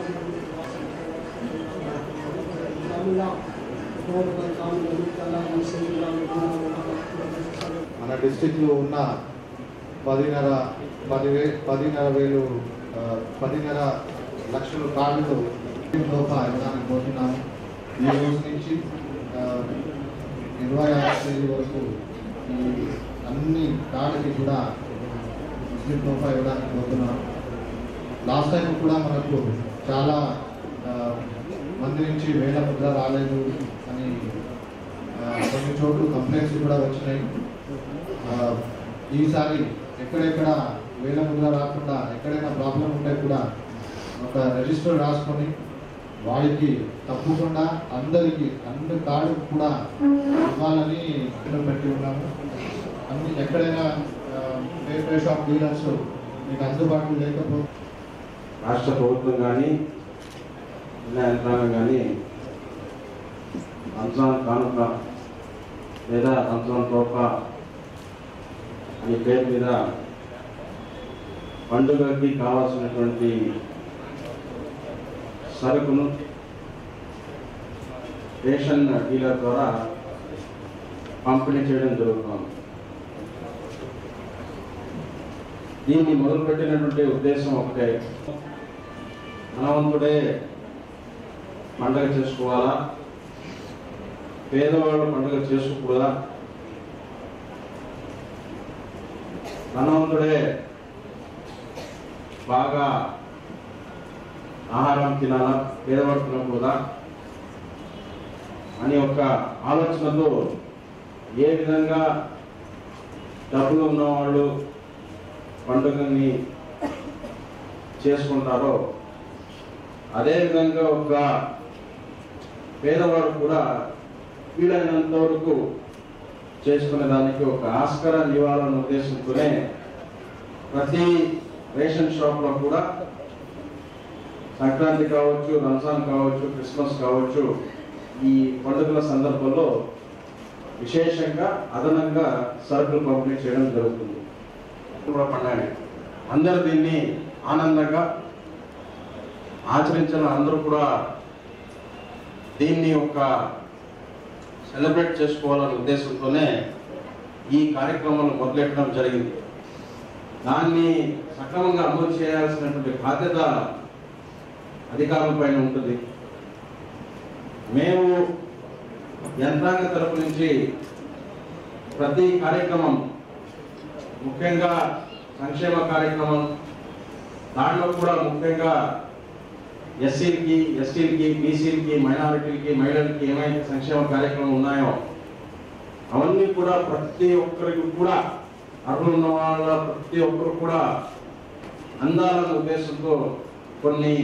మన డిస్టిక్లో ఉన్న పదిన్నర పదివే పదిన్నర వేలు ఆ, పదిన్నర లక్షల కార్డులు లోపల ఇవ్వడానికి పోతున్నాము ఈ రోజు నుంచి ఆ, ఇరవై ఆరు తేదీ వరకు ఈ అన్ని కార్డుకి కూడా ముస్లిం లోపల ఇవ్వడానికి పోతున్నాము లాస్ట్ టైం కూడా మనకు చాలా ఆ, మంది నుంచి వేల ముద్ర రాలేదు అని ఆ, కొన్ని చోట్ల కంప్లైంట్స్ కూడా వచ్చినాయి ఆ, ఈసారి ఎక్కడెక్కడ వేల ముద్ర రాకుండా ఎక్కడైనా ప్రాబ్లం ఉంటే కూడా ఒక రిజిస్టర్ రాసుకొని వాడికి తప్పకుండా అందరికీ అన్ని కార్డు కూడా ఇవ్వాలని ఇక్కడ పెట్టి ఉన్నాము అన్ని ఎక్కడైనా పేపర్ షాప్ డీలర్స్ మీకు అందుబాటులో లేకపోతే రాష్ట్ర ప్రభుత్వం కానీ జిల్లా యంత్రాంగం కానీ రంజాన్ కానుక లేదా రంజాన్ తోఫా అనే పేరు మీద పండుగకి కావాల్సినటువంటి సరుకును రేషన్ డీలర్ ద్వారా పంపిణీ చేయడం జరుగుతుంది దీన్ని మొదలుపెట్టినటువంటి ఉద్దేశం ఒకటే ధనవంతుడే పండగ చేసుకోవాలా పేదవాళ్ళు పండుగ చేసుకోకూడదా ధనవంతుడే బాగా ఆహారం తినాలా పేదవాడు తినకూడదా అని ఒక ఆలోచనతో ఏ విధంగా డబ్బులు ఉన్నవాళ్ళు పండుగని చేసుకుంటారో అదేవిధంగా ఒక పేదవాడు కూడా వీలైనంత వరకు చేసుకునే దానికి ఒక ఆస్కారాన్ని ఇవ్వాలన్న ఉద్దేశంతోనే ప్రతి రేషన్ షాప్లో కూడా సంక్రాంతి కావచ్చు రంజాన్ కావచ్చు క్రిస్మస్ కావచ్చు ఈ పండుగల సందర్భంలో విశేషంగా అదనంగా సరుకులు పంపిణీ చేయడం జరుగుతుంది కూడా పండుగ అందరూ దీన్ని ఆనందంగా ఆచరించాలని అందరూ కూడా దీన్ని ఒక సెలబ్రేట్ చేసుకోవాలనే ఉద్దేశంతోనే ఈ కార్యక్రమాలు మొదలెట్టడం జరిగింది దాన్ని సక్రమంగా అమలు చేయాల్సినటువంటి బాధ్యత అధికారుల పైన ఉంటుంది మేము యంత్రాంగ తరపు నుంచి ప్రతి కార్యక్రమం ముఖ్యంగా సంక్షేమ కార్యక్రమం దాంట్లో కూడా ముఖ్యంగా ఎస్సీలకి ఎస్టీలకి బీసీలకి మైనారిటీలకి మహిళలకి ఏమైతే సంక్షేమ కార్యక్రమం ఉన్నాయో అవన్నీ కూడా ప్రతి ఒక్కరికి కూడా అర్హులు ఉన్న వాళ్ళ ప్రతి ఒక్కరు కూడా అందాలన్న ఉద్దేశంతో కొన్ని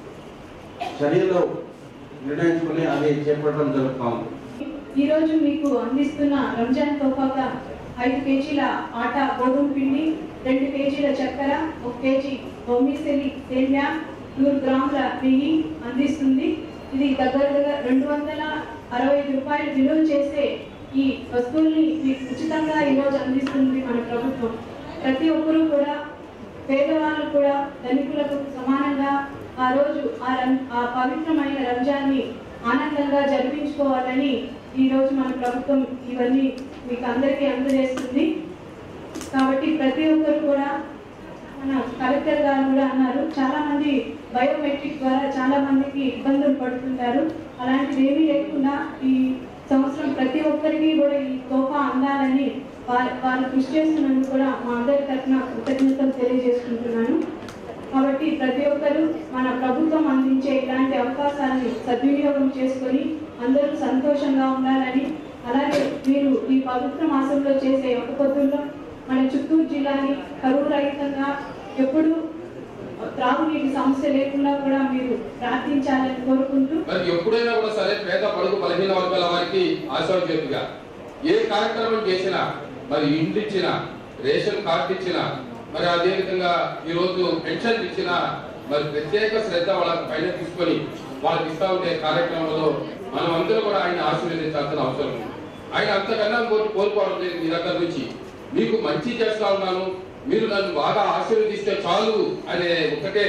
చర్యలు నిర్ణయించుకుని అది చేపట్టడం జరుగుతుంది ఈ రోజు మీకు అందిస్తున్న రంజాన్ తోఫాగా ఐదు కేజీల ఆటా గోధుమ పిండి రెండు కేజీల చక్కెర ఒక కేజీ బొమ్మిసెలి సేమ్యా నూరు గ్రాముల నెయ్యి అందిస్తుంది ఇది దగ్గరగా రెండు వందల అరవై ఐదు రూపాయలు విలువ చేసే ఈ వస్తువుల్ని మీకు ఉచితంగా ఈరోజు అందిస్తుంది మన ప్రభుత్వం ప్రతి ఒక్కరూ కూడా పేదవాళ్ళు కూడా ధనికులకు సమానంగా ఆ రోజు ఆ రం- ఆ పవిత్రమైన రంజాన్ని ఆనందంగా జరిపించుకోవాలని ఈ రోజు మన ప్రభుత్వం ఇవన్నీ మీకు అందరికీ అందజేస్తుంది కాబట్టి ప్రతి ఒక్కరు కూడా మన కలెక్టర్ గారు కూడా అన్నారు చాలా మంది బయోమెట్రిక్ ద్వారా చాలా మందికి ఇబ్బందులు పడుతుంటారు అలాంటిది ఏమీ లేకుండా ఈ సంవత్సరం ప్రతి ఒక్కరికి కూడా ఈ తోఫా అందాలని వాళ్ళ వాళ్ళు కృషి చేస్తున్నందుకు కూడా మా అందరి తరఫున కృతజ్ఞతలు తెలియజేసుకుంటున్నాను కాబట్టి ప్రతి ఒక్కరూ మన ప్రభుత్వం అందించే ఇలాంటి అవకాశాలను సద్వినియోగం చేసుకొని అందరూ సంతోషంగా ఉండాలని అలాగే మీరు ఈ పవిత్ర మాసంలో చేసే ఒక పొద్దుల్లో మన చిత్తూరు జిల్లాని కరువు రహితంగా ఎప్పుడు త్రాగునీటి సమస్య లేకుండా కూడా మీరు ప్రార్థించాలని కోరుకుంటూ మరి ఎప్పుడైనా కూడా సరే పేద పడుగు బలహీన వర్గాల వారికి ఆశాజ్యోతిగా ఏ కార్యక్రమం చేసినా మరి ఇండ్లు ఇచ్చినా రేషన్ కార్డు ఇచ్చినా మరి అదే విధంగా ఈ రోజు పెన్షన్ ఇచ్చినా మరి ప్రత్యేక శ్రద్ధ వాళ్ళ పైన తీసుకొని వాళ్ళకి ఇస్తా ఉండే కార్యక్రమంలో మనం అందరూ కూడా ఆయన ఆశీర్వదించాల్సిన అవసరం ఉంది ఆయన అంతకన్నా కోరి కోరుకోవడం లేదు మీ దగ్గర నుంచి మీకు మంచి చేస్తా ఉన్నాను మీరు నన్ను బాగా ఆశీర్వదిస్తే చాలు అనే ఒకటే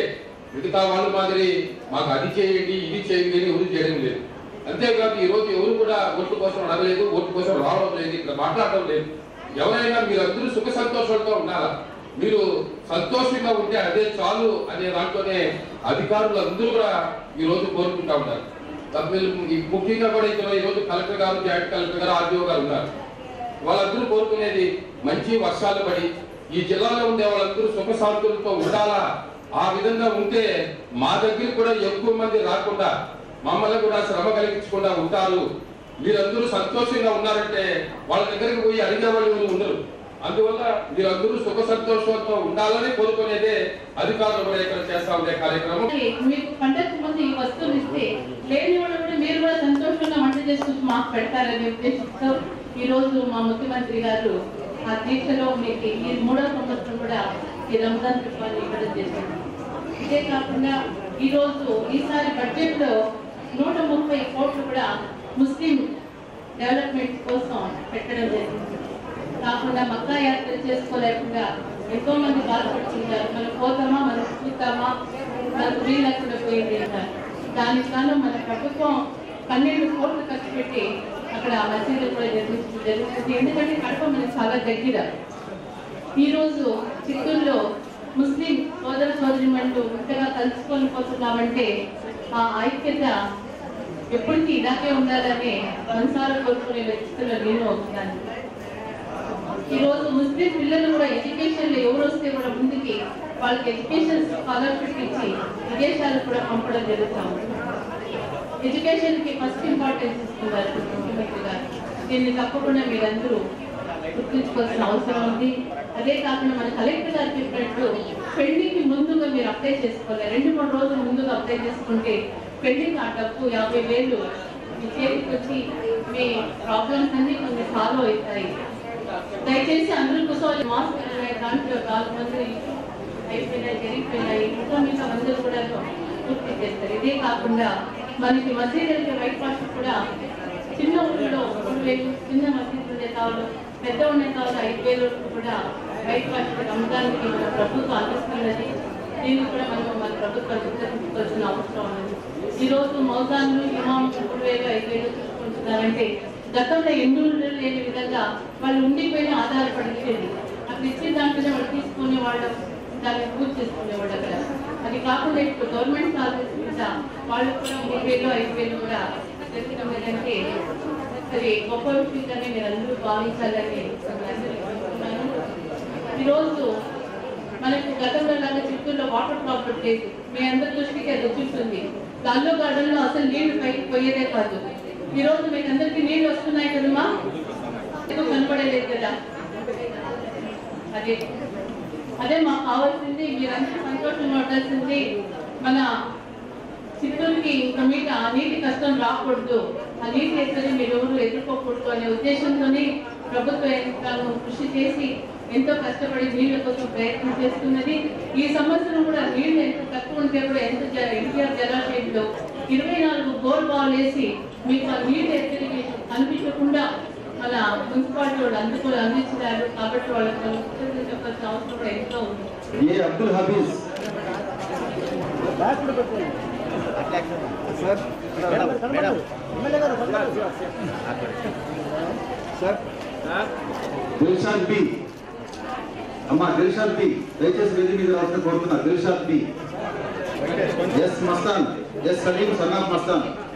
మిగతా వాళ్ళ మాదిరి మాకు అది చేయండి ఇది చేయండి అని ఎవరు చేయడం లేదు అంతేకాదు ఈ రోజు ఎవరు కూడా ఓట్ల కోసం అడగలేదు ఓట్ల కోసం రావడం లేదు ఇక్కడ మాట్లాడడం లేదు ఎవరైనా మీరు అందరూ సుఖ సంతోషాలతో ఉండాలా మీరు సంతోషంగా ఉంటే అదే చాలు అనే దాంట్లోనే అధికారులు అందరూ కూడా ఈ రోజు కోరుకుంటా ఉన్నారు తప్ప- ఈ ముఖ్యంగా కూడా ఇక్కడ ఈ రోజు కలెక్టర్ గారు జాయింట్ కలెక్టర్ గారు ఆర్డీఓ గారు ఉన్నారు వాళ్ళందరూ కోరుకునేది మంచి వర్షాలు పడి ఈ జిల్లాలో ఉండే వాళ్ళందరూ సుఖ శాంతులతో ఉండాలా ఆ విధంగా ఉంటే మా దగ్గర కూడా ఎక్కువ మంది రాకుండా మమ్మల్ని కూడా శ్రమ కలిగించకుండా ఉంటారు మీరందరూ సంతోషంగా ఉన్నారంటే వాళ్ళ దగ్గరికి పోయి అడిగే వాళ్ళు ఎవరు ఉండరు అందువల్ల మీరందరూ సుఖ సంతోషంతో ఉండాలని కోరుకునేదే అధికారులు కూడా ఇక్కడ చేస్తా ఉండే కార్యక్రమం అలాగే మీకు పంటకు ముందు ఈ వస్తువులు ఇస్తే లేని వాళ్ళు కూడా మీరు కూడా సంతోషంగా వంట చేసుకుని మాకు పెడతారనే ఉద్దేశంతో ఈ రోజు మా ముఖ్యమంత్రి గారు ఆ దీక్షలో మీకు ఈ మూడో సంవత్సరం కూడా ఈ రంజాన్ ట్రిప్పాన్ని ఇవ్వడం చేశారు ఇదే కాకుండా ఈ రోజు ఈసారి బడ్జెట్ లో నూట ముప్పై కోట్లు కూడా ముస్లిం డెవలప్మెంట్ కోసం పెట్టడం జరిగింది కాకుండా మక్కా యాత్ర చేసుకోలేకుండా ఎంతో మంది బాధపడుతుంటారు మనం పోతామా మనం చూద్దామా మనకు వీలకుండా పోయింది అంటారు దానికి గాను మన ప్రభుత్వం పన్నెండు కోట్లు ఖర్చు పెట్టి అక్కడ ఆ మసీదు కూడా నిర్మించడం జరుగుతుంది ఎందుకంటే కడప మనకి చాలా దగ్గర ఈ రోజు చిత్తూరులో ముస్లిం సోదర సోదరిమణులు ఇంతగా కలుసుకొని పోతున్నామంటే ఆ ఐక్యత ఎప్పటికీ ఇలాగే ఉండాలని మనసారా కోరుకునే వ్యక్తుల్లో నేను అవుతున్నాను ఈ రోజు ముస్లిం పిల్లలు కూడా ఎడ్యుకేషన్ లో ఎవరు వస్తే కూడా ముందుకి వాళ్ళకి ఎడ్యుకేషన్ స్కాలర్షిప్ ఇచ్చి విదేశాలకు కూడా పంపడం జరుగుతాం ఎడ్యుకేషన్ కి ఫస్ట్ ఇంపార్టెన్స్ ఇస్తున్నారు ముఖ్యమంత్రి గారు దీన్ని తప్పకుండా మీరందరూ గుర్తుంచుకోవాల్సిన అవసరం ఉంది అదే కాకుండా మన కలెక్టర్ గారు చెప్పినట్టు పెళ్లికి ముందుగా మీరు అప్లై చేసుకోవాలి రెండు మూడు రోజులు ముందుగా అప్లై చేసుకుంటే పెళ్లికి ఆ డబ్బు యాభై వేలు మీ చేతికి వచ్చి మీ ప్రాబ్లమ్స్ అన్ని కొన్ని సాల్వ్ అవుతాయి దయచేసి అందరూ కూర్చోవాలి మాస్క్ దాంట్లో నాలుగు మంది అయిపోయినాయి జరిగిపోయినాయి ఇంకా మీద అందరూ కూడా పూర్తి చేస్తారు ఇదే కాకుండా మనకి మసీదులకి వైట్ వాష్ కూడా చిన్న ఊళ్ళో మూడు వేలు చిన్న మసీదులు ఉండే కావాలి పెద్ద ఉండే కావాలి ఐదు వేలు కూడా వైట్ వాష్ రంజాన్కి మన ప్రభుత్వం అందిస్తున్నది దీన్ని కూడా మనం మన ప్రభుత్వం గుర్తించుకోవాల్సిన అవసరం ఉన్నది ఈ రోజు మౌజాన్లు ఇమాములు మూడు వేలు ఐదు వేలు చూసుకుంటున్నారంటే గతంలో ఎన్నో లేని విధంగా వాళ్ళు ఉండిపోయిన ఆధారపడిపోయింది అక్కడ ఇచ్చిన దాంట్లోనే వాళ్ళు తీసుకునే వాళ్ళు దాన్ని పూర్తి చేసుకునేవాడు అక్కడ అది కాకుండా ఇప్పుడు గవర్నమెంట్ సాలరీస్ మీద వాళ్ళు కూడా మూడు వేలు ఐదు వేలు కూడా తెచ్చడం లేదంటే అది గొప్ప విషయంగానే మీరు అందరూ భావించాలని నేను అందరికీ కోరుతున్నాను. ఈరోజు మనకు గతంలో లాగా చిత్తూరులో వాటర్ ప్రాబ్లం లేదు మీ అందరి దృష్టికి అది వచ్చుంటుంది గాల్లో గార్డెన్ లో అసలు నీళ్లు పైకి పోయేదే కాదు ఈ రోజు మీకు అందరికి నీళ్లు వస్తున్నాయి కదమ్మా ఏదో కనపడలేదు కదా అదే అదే మాకు కావాల్సింది మీరందరూ సంతోషంగా ఉండాల్సింది మన చిత్తూరుకి ఇంకా మీద ఆ నీటి కష్టం రాకూడదు ఆ నీటి ఎత్తని మీరు ఎవరు ఎదుర్కోకూడదు అనే ఉద్దేశంతోనే ప్రభుత్వ యంత్రాంగం కృషి చేసి ఎంతో కష్టపడి నీళ్ళ కోసం ప్రయత్నం చేస్తున్నది ఈ సంవత్సరం కూడా నీళ్లు ఎంత తక్కువ ఉంటే కూడా ఎంత జ- ఎన్టీఆర్ జలాశయంలో ఇరవై నాలుగు బోర్ బాల్ వేసి మీకు ఆ నీళ్ళు ఎత్తడికి కనిపించకుండా మన మున్సిపాలిటీ వాళ్ళు అందుకో అందించినారు కాబట్టి వాళ్ళకి మనం కృతజ్ఞతలు చెప్పాల్సిన అవసరం కూడా ఎంతో ఉంది ఏ అబ్దుల్ హఫీజ్ దిల్షాద్ బి అమ్మా దిల్షాద్ బి దయచేసి వేది మీద రావాల్సిన కోరుతున్నా Dilshad Bi S Mastan S Saleem son of Mastan